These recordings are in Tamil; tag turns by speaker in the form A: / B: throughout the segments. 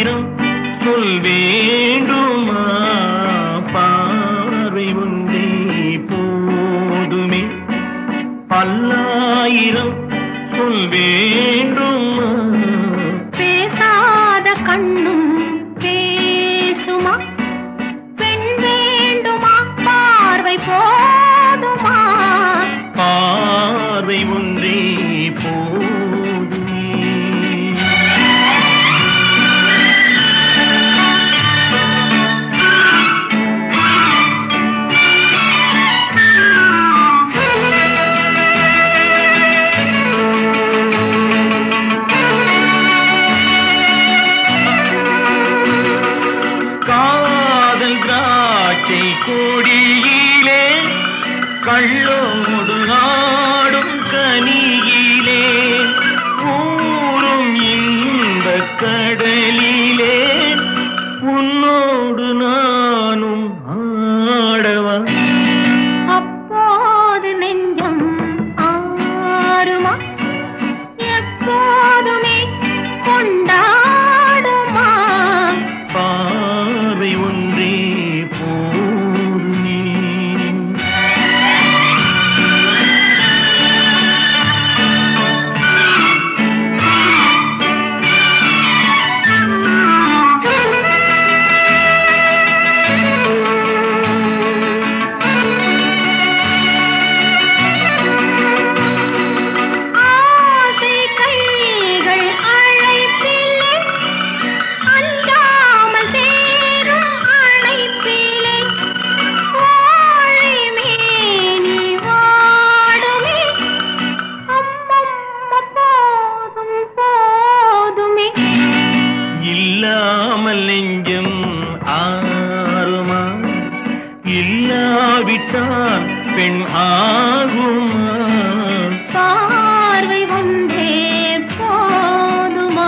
A: பல்லாயிரம் சொல் வேண்டுமா பார்வை ஒன்றே போதுமே பல்லாயிரம் சொல் வேண்டுமா
B: பேசாத கண்ணும் பேசுமா பெண் வேண்டுமா பார்வை போதுமா
A: பார்வை ஒன்றே போதுமே காதல் திராட்சை கொடியிலே கள்ளோடு ஆடும் கனியிலே ஊரும் இந்த கடலிலே உன்னோடு நானும் ஆடவா
B: அப்போது நெஞ்சம் ஆறுமா எப்போதுமே கொண்டாடுமா
A: பார்வை ஒன்றே போதுமே
B: ஆசை கைகள் அழைப்பிலே அஞ்சாமல் சேரும் அழைப்பிலே வாழை மேனி வாடுமே அம்மம்மா போதும் போதுமே
A: இல்லாமல் நெஞ்சம் ஆறுமா இல்லாவிட்டால் பெண் ஆகுமா
B: பார்வை ஒன்றே போதுமா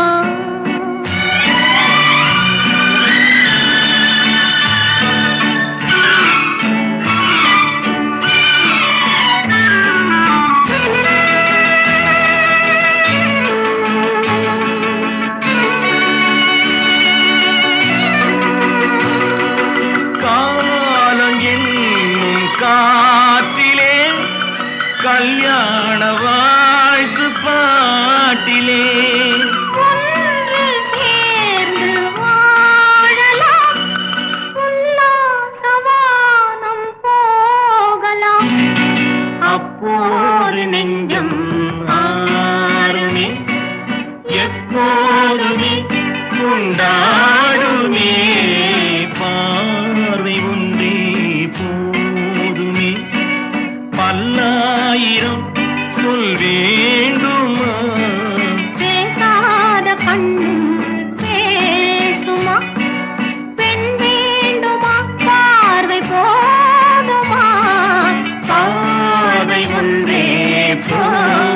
A: காலம் என்னும் காற்றிலே கல்யாண வாழ்த்து பாட்டிலே
B: ஒன்று சேர்ந்து வாழலாம் உல்லாசவானம் போகலாம்
A: அப்போது நெஞ்சம் ஆறுமே எப்போதுமே கொண்டாடுமே பார்வை ஒன்றே போதுமே பல்லாயிரம் சொல் வேண்டுமா
B: பேசாத கண்ணும் பேசுமா பெண் வேண்டுமா பார்வை போதுமா
A: பார்வை ஒன்றே போதுமே